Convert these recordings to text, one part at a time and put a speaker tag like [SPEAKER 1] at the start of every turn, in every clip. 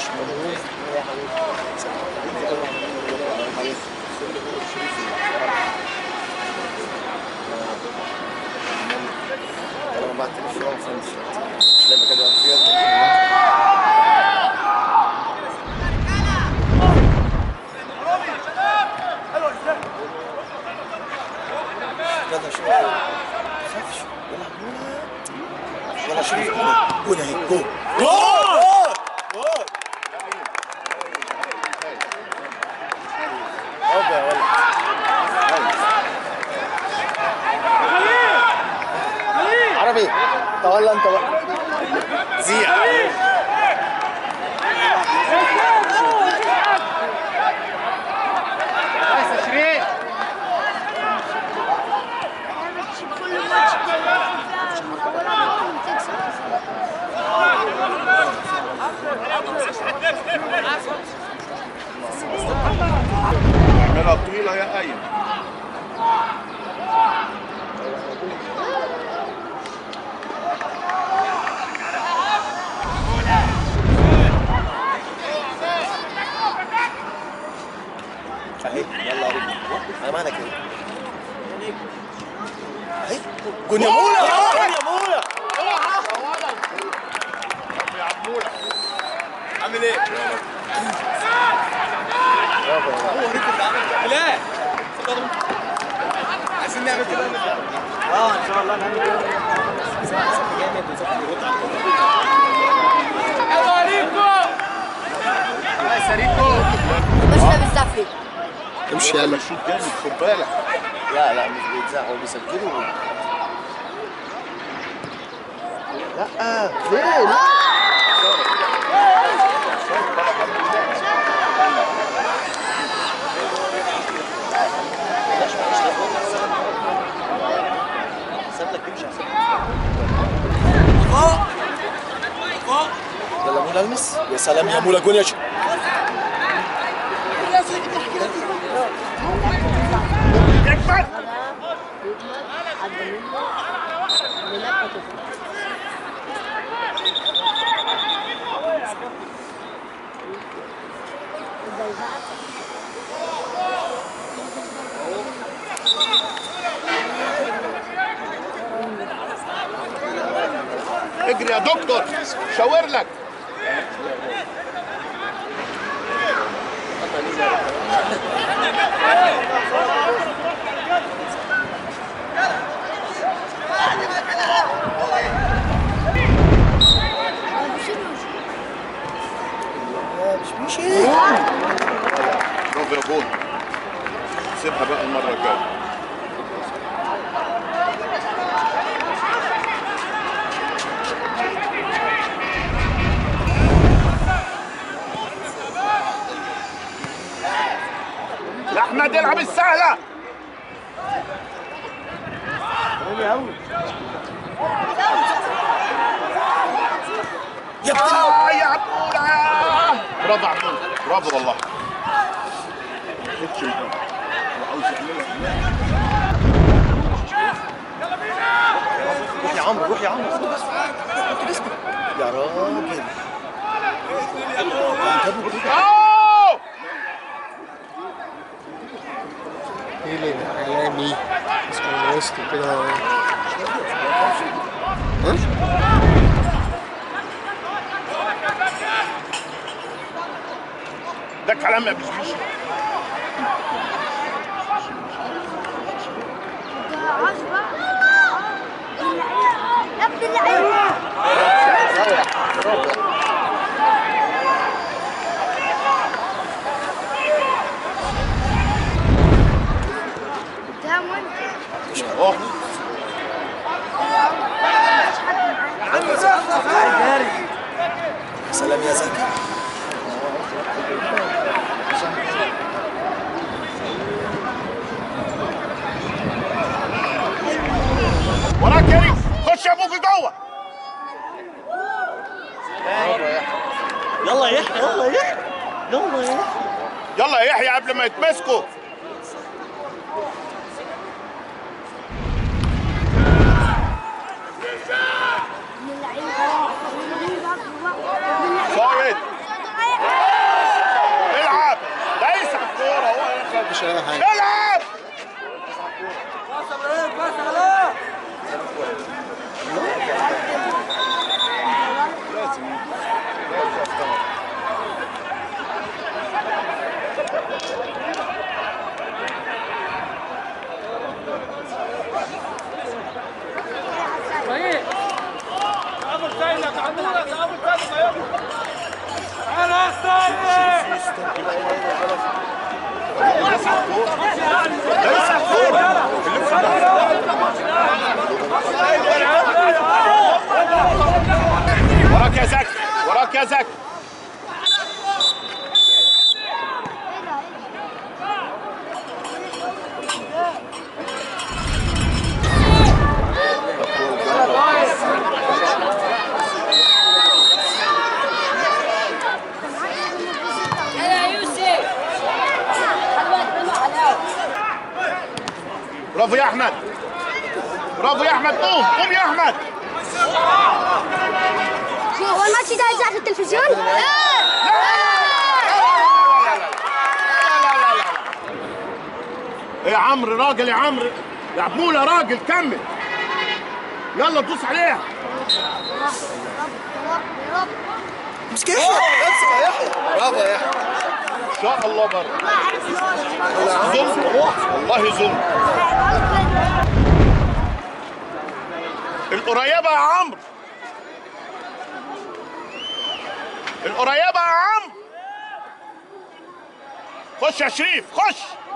[SPEAKER 1] طالما بعت الفيلم فهمت مش لعبه كده فيها يلا شوف خافش يلا عمونا يلا شوف جول اهي جول جول جول هوبا يا ولد عربي تولى انت بقى زيع
[SPEAKER 2] اعملها طويله يا قايم
[SPEAKER 1] اهي يلا يا رب انا معنا كده اهي جون يا مولا جون يا مولا
[SPEAKER 2] يا عموله عامل ايه؟
[SPEAKER 3] عايزين نعمل كده
[SPEAKER 1] اه ان شاء الله نعمل كده جامد وزقي يرد
[SPEAKER 4] مش لابس زعفي
[SPEAKER 1] امشي يلا
[SPEAKER 2] شوط جامد خد بالك
[SPEAKER 1] لا لا مش بيتزعقوا بيسجلوا لا ليه لا ساب لك تمشي عشان يلا مولا المس يا سلام يا مولا جون يا شيخ
[SPEAKER 2] اجري يا دكتور شاور لك
[SPEAKER 1] مش ماشي
[SPEAKER 2] برافو يا جول سيبها بقى المره الجايه يا احمد العب السهله
[SPEAKER 1] يا ابني
[SPEAKER 2] آه يا عموله برافو عموله برافو والله هيتش الجول. هو عاوز يعملها.
[SPEAKER 1] روح يا عمرو روح يا عمرو خد بس خد اسمك يا راجل انتبهوا كده
[SPEAKER 2] أوه!
[SPEAKER 5] ايه اعلامي اسمه وسط كده
[SPEAKER 2] ده كلام يا بشبيش
[SPEAKER 4] يا ابن اللعيبه ده وانت
[SPEAKER 2] اهو
[SPEAKER 1] يا سلام يا زكي
[SPEAKER 2] وراك يا ريس خش يا ابوك جوه
[SPEAKER 1] يلا يا يحيى يلا يا يحيى يلا يا يحيى
[SPEAKER 2] يلا يا يحيى قبل ما يتمسكوا
[SPEAKER 4] من اللعيبه من اللعيبه
[SPEAKER 2] صايد وراك يا زكي وراك يا زكي
[SPEAKER 4] يا يوسف حلوة حلوة حلاوة
[SPEAKER 2] برافو يا احمد برافو يا احمد قوم قوم يا احمد
[SPEAKER 4] هو الماتش ده هيذاع في التلفزيون؟
[SPEAKER 2] ايه يا عمرو راجل يا عمرو يا عمولة راجل كمل يلا دوس عليها
[SPEAKER 1] امسك يا يحيى امسك يا يحيى برافو يا يحيى
[SPEAKER 2] ان شاء الله برضه ظلم والله ظلم القريبة يا عمرو القريبة يا عمرو خش يا شريف خش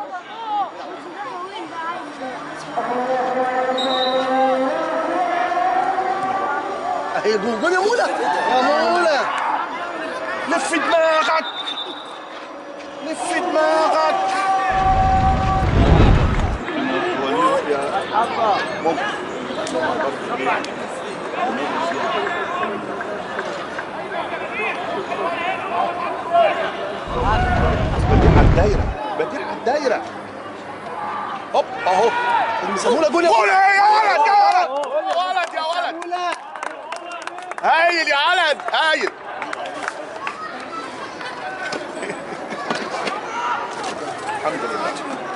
[SPEAKER 1] اهي جول يا مولا يا مولا
[SPEAKER 2] لف دماغك لف دماغك بديع على الدايرة بديع على الدايرة هوب اهو
[SPEAKER 1] المساموله جول يا
[SPEAKER 2] قول
[SPEAKER 1] مولا
[SPEAKER 2] يا ولد يا ولد ولد يا ولد هايل يا ولد هايل الحمد لله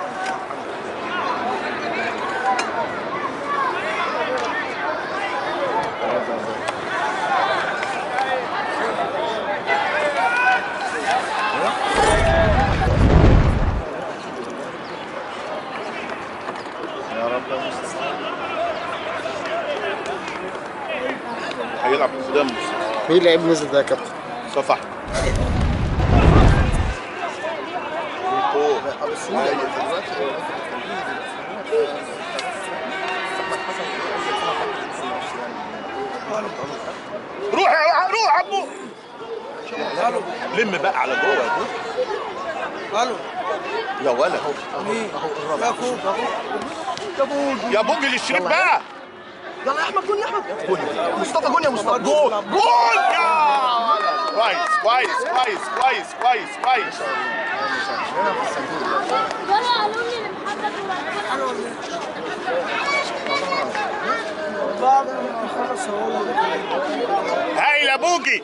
[SPEAKER 2] يا رب يا مصطفى هيلعب قدام
[SPEAKER 5] مين لعيب نزل ده يا كابتن؟
[SPEAKER 2] صفح روح يا روح ابو لم بقى على جوه يا ابو
[SPEAKER 1] الو
[SPEAKER 2] يا ولد
[SPEAKER 1] يا اخو
[SPEAKER 2] يا بوجي للشريف بقى
[SPEAKER 1] يلا يا احمد جول يا احمد جول مصطفى جول يا مصطفى
[SPEAKER 2] جول جول يا ولد كويس كويس كويس كويس كويس كويس
[SPEAKER 4] يلا قالوا لي لمحمد
[SPEAKER 1] خلاص هو
[SPEAKER 2] هايل يا بوجي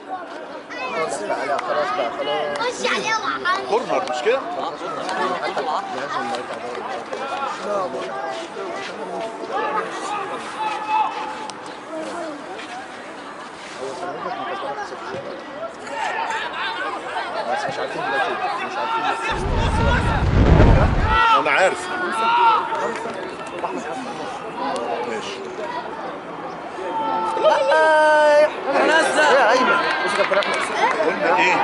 [SPEAKER 4] خش عليه وعاني
[SPEAKER 2] كورنر مش كده
[SPEAKER 5] بس مش عارفين دلوقتي مش عارفين
[SPEAKER 2] انا عارف ماشي
[SPEAKER 1] يا ايمن بص يا كابتن احمد
[SPEAKER 2] قلنا ايه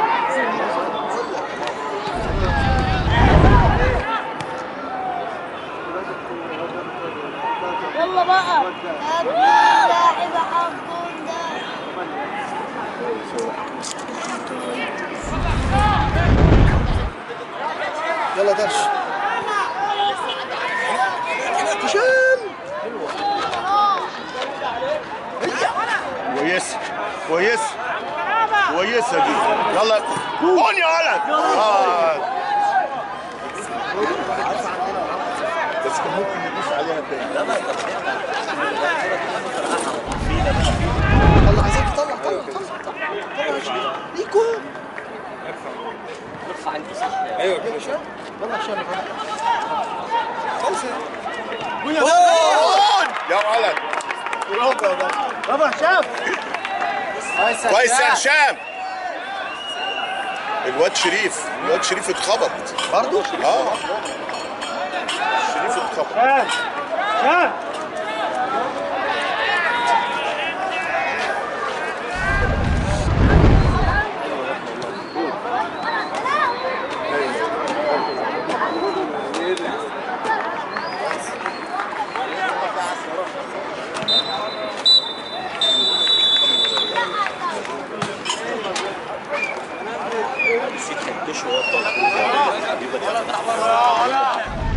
[SPEAKER 4] يلا بقى ابن لاعب حقون ده
[SPEAKER 1] يلا درش هشام
[SPEAKER 2] كويس كويس كويسه دي يلا جون يا ولد آه. بس كان ممكن يدوس عليها تاني
[SPEAKER 1] طلع عايزك طلع طلع طلع طلع يا شريف ليكو ايوه كده هشام يلا هشام خمسة
[SPEAKER 2] جون يا ولد
[SPEAKER 1] برافو هشام
[SPEAKER 2] كويس يا هشام الواد شريف الواد شريف اتخبط
[SPEAKER 1] برضه
[SPEAKER 2] اه شريف اتخبط
[SPEAKER 5] الدش هو التظبيط بيبقى تحت